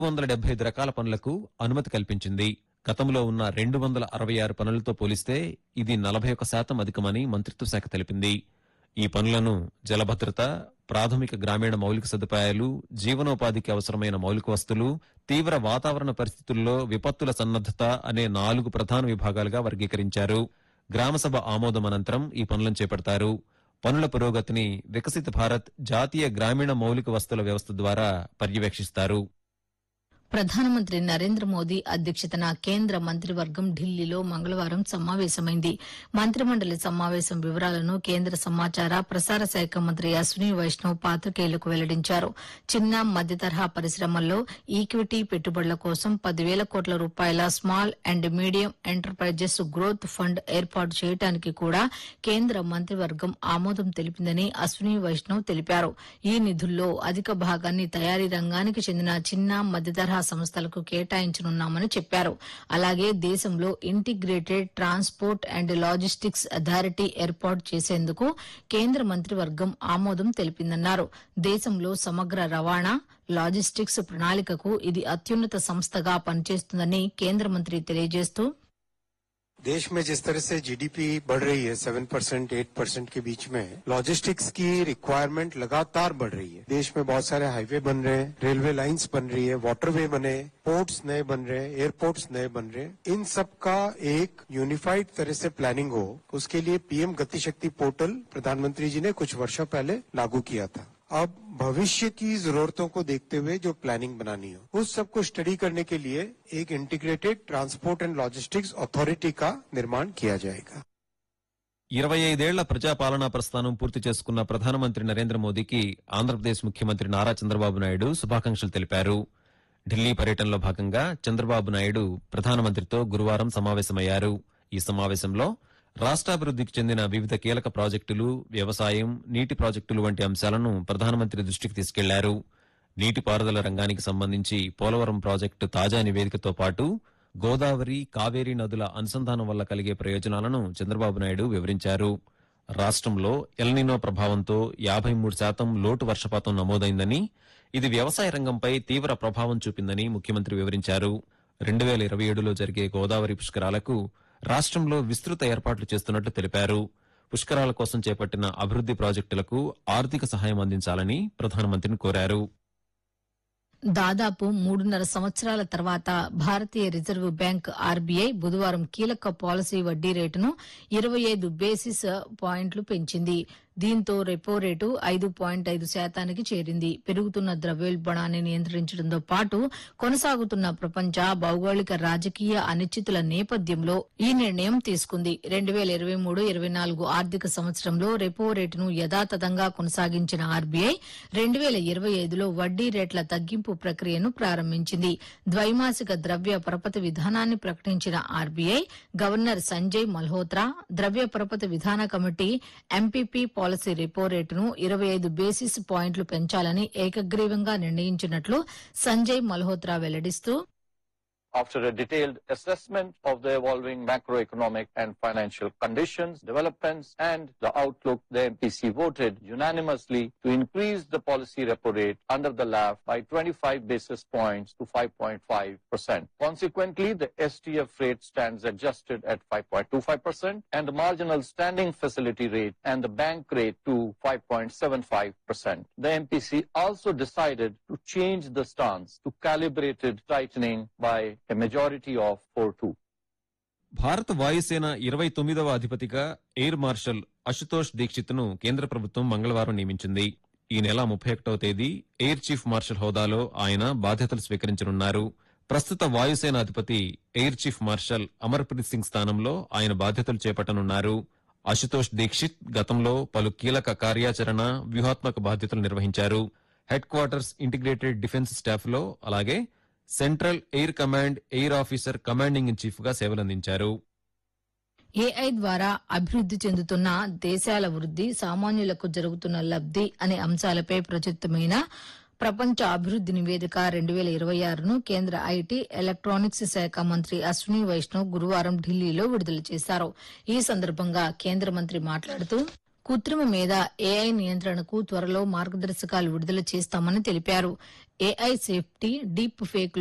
వందల డెబ్బై ఐదు రకాల పనులకు అనుమతి కల్పించింది గతంలో ఉన్న రెండు వందల అరవై ఆరు పనులతో పోలిస్తే ఇది నలభై ఒక్క శాతం అధికమని మంత్రిత్వ శాఖ తెలిపింది ఈ పనులను జలభద్రత ప్రాథమిక గ్రామీణ మౌలిక సదుపాయాలు జీవనోపాధికి అవసరమైన మౌలిక వస్తువులు తీవ్ర వాతావరణ పరిస్థితుల్లో విపత్తుల సన్నద్దత అనే నాలుగు ప్రధాన విభాగాలుగా వర్గీకరించారు గ్రామసభ ఆమోదం అనంతరం ఈ పనులను చేపడతారు పనుల పురోగతిని వికసిత భారత్ జాతీయ గ్రామీణ మౌలిక వస్తువుల వ్యవస్థ ద్వారా పర్యవేక్షిస్తారు ప్రధానమంత్రి నరేంద్ర మోదీ అధ్యక్షతన కేంద్ర మంత్రివర్గం ఢిల్లీలో మంగళవారం సమావేశమైంది మంత్రిమండలి సమావేశం వివరాలను కేంద్ర సమాచార ప్రసార శాఖ మంత్రి అశ్విని వైష్ణవ్ పాత్రికేయులకు వెల్లడించారు చిన్న మధ్య తరహా పరిశ్రమల్లో ఈక్విటీ పెట్టుబడుల కోసం పదివేల కోట్ల రూపాయల small and medium enterprises growth fund ఏర్పాటు చేయడానికి కూడా కేంద్ర మంత్రివర్గం ఆమోదం తెలిపిందని అశ్విని వైష్ణవ్ తెలిపారు ఈ నిధుల్లో అధిక భాగాన్ని తయారీ రంగానికి చెందిన చిన్న మధ్య తరహా సంస్థలకు కేటాయించనున్నామని చెప్పారు అలాగే దేశంలో integrated transport and logistics authority ఏర్పాటు చేసేందుకు కేంద్ర మంత్రివర్గం ఆమోదం తెలిపిందన్నారు దేశంలో సమగ్ర రవాణా లాజిస్టిక్స్ ప్రణాళికకు ఇది అత్యున్నత సంస్థగా పనిచేస్తుందని కేంద్ర మంత్రి తెలియజేస్తూ देश में जिस तरह से जीडीपी बढ़ रही है सेवन परसेंट एट परसेंट के बीच में लॉजिस्टिक्स की रिक्वायरमेंट लगातार बढ़ रही है देश में बहुत सारे हाईवे बन रहे हैं रेलवे लाइंस बन रही है वाटरवे बने पोर्ट्स नए बन रहे हैं एयरपोर्ट्स नए बन रहे हैं इन सब का एक यूनिफाइड तरह से प्लानिंग हो उसके लिए पीएम गति शक्ति पोर्टल प्रधानमंत्री जी ने कुछ वर्षों पहले लागू किया था अब भविष्य की जरूरतों को देखते हुए जो प्लानिंग बनानी हो उस सब को स्टडी करने के लिए एक integrated transport and logistics authority का निर्माण किया जाएगा ఇరవై ఐదేళ్ల ప్రజాపాలనా ప్రస్థానం పూర్తి చేసుకున్న ప్రధానమంత్రి నరేంద్ర మోదీకి ఆంధ్రప్రదేశ్ ముఖ్యమంత్రి నారా చంద్రబాబు నాయుడు శుభాకాంక్షలు తెలిపారు ఢిల్లీ పర్యటనలో భాగంగా చంద్రబాబు నాయుడు ప్రధానమంత్రితో గురువారం సమావేశమయ్యారు ఈ సమావేశంలో రాష్ట్రాభివృద్ధికి చెందిన వివిధ కీలక ప్రాజెక్టులు వ్యవసాయం నీటి ప్రాజెక్టులు వంటి అంశాలను ప్రధానమంత్రి దృష్టికి తీసుకెళ్లారు నీటిపారుదల రంగానికి సంబంధించి పోలవరం ప్రాజెక్టు తాజా నివేదికతో పాటు గోదావరి కావేరీ నదుల అనుసంధానం వల్ల కలిగే ప్రయోజనాలను చంద్రబాబు నాయుడు వివరించారు రాష్ట్రంలో ఎల్నినో ప్రభావంతో యాభై మూడు శాతం లోటు వర్షపాతం నమోదైందని ఇది వ్యవసాయ రంగంపై తీవ్ర ప్రభావం చూపిందని ముఖ్యమంత్రి వివరించారు రెండు వేల ఇరవై ఏడులో జరిగే గోదావరి పుష్కరాలకు రాష్ట్రంలో విస్తృత ఏర్పాట్లు చేస్తున్నట్లు తెలిపారు పుష్కరాల కోసం చేపట్టిన అభివృద్ది ప్రాజెక్టులకు ఆర్థిక సహాయం అందించాలని ప్రధానమంత్రిని కోరారు దాదాపు మూడున్నర సంవత్సరాల తర్వాత భారతీయ రిజర్వ్ బ్యాంక్ ఆర్బీఐ బుధవారం కీలక పాలసీ వడ్డీ రేటును ఇరవై ఐదు బేసిస్ పాయింట్లు పెంచింది దీంతో రెపో రేటు ఐదు పాయింట్ ఐదు శాతానికి చేరింది పెరుగుతున్న ద్రవ్యోల్బణాన్ని నియంత్రించడంతో పాటు కొనసాగుతున్న ప్రపంచ భౌగోళిక రాజకీయ అనిశ్చితుల నేపథ్యంలో ఈ నిర్ణయం తీసుకుంది రెండు వేల ఇరవై మూడు ఇరవై నాలుగు ఆర్థిక సంవత్సరంలో రెపో రేటును యథాతథంగా కొనసాగించిన ఆర్బీఐ రెండు వేల ఇరవై ఐదులో వడ్డీ రేట్ల తగ్గింపు ప్రక్రియను ప్రారంభించింది ద్వైమాసిక ద్రవ్య పరపతి విధానాన్ని ప్రకటించిన ఆర్బీఐ గవర్నర్ సంజయ్ మల్హోత్రా ద్రవ్య పరపతి విధాన కమిటీ ఎంపీపీ పాలసీ రెపో రేటును ఇరవై ఐదు బేసిస్ పాయింట్లు పెంచాలని ఏకగ్రీవంగా నిర్ణయించినట్లు Sanjay Malhotra వెల్లడిస్తూ After a detailed assessment of the evolving macroeconomic and financial conditions, developments, and the outlook, the MPC voted unanimously to increase the policy repo rate under the LAF by 25 basis points to 5.5%. Consequently, the STF rate stands adjusted at 5.25% and the marginal standing facility rate and the bank rate to 5.75%. The MPC also decided to change the stance to calibrated tightening by a majority of 4-2. భారత వాయుసేన ఇరవై తొమ్మిదవ అధిపతిగా air marshal Ashutosh Dixit ను కేంద్ర ప్రభుత్వం మంగళవారం నియమించింది ఈ నెల ముప్పై ఒకటవ తేదీ ఎయిర్ చీఫ్ మార్షల్ హోదాలో ఆయన బాధ్యతలు స్వీకరించనున్నారు ప్రస్తుత వాయుసేన అధిపతి air chief marshal Amarpreet Singh స్థానంలో ఆయన బాధ్యతలు చేపట్టనున్నారు అశుతోష్ దీక్షిత్ గతంలో పలు కీలక కార్యాచరణ వ్యూహాత్మక బాధ్యతలు నిర్వహించారు headquarters integrated defence staff లో అలాగే central air command air officer commanding in chief గా సేవలందించారు ఏఐ ద్వారా అభివృద్ది చెందుతున్న దేశాల వృద్ది సామాన్యులకు జరుగుతున్న లబ్ది అనే అంశాలపై ప్రచురితమైన ప్రపంచ అభివృద్ది నివేదిక రెండు వేల ఇరవై ఆరును కేంద్ర ఐటీ ఎలక్ట్రానిక్స్ శాఖ మంత్రి అశ్విని వైష్ణవ్ గురువారం ఢిల్లీలో విడుదల చేశారు ఈ సందర్భంగా కేంద్ర మంత్రి మాట్లాడుతూ కృత్రిమ మీద ఏఐ నియంత్రణకు త్వరలో మార్గదర్శకాలు విడుదల చేస్తామని తెలిపారు ఏఐ సేఫ్టీ డీప్ ఫేక్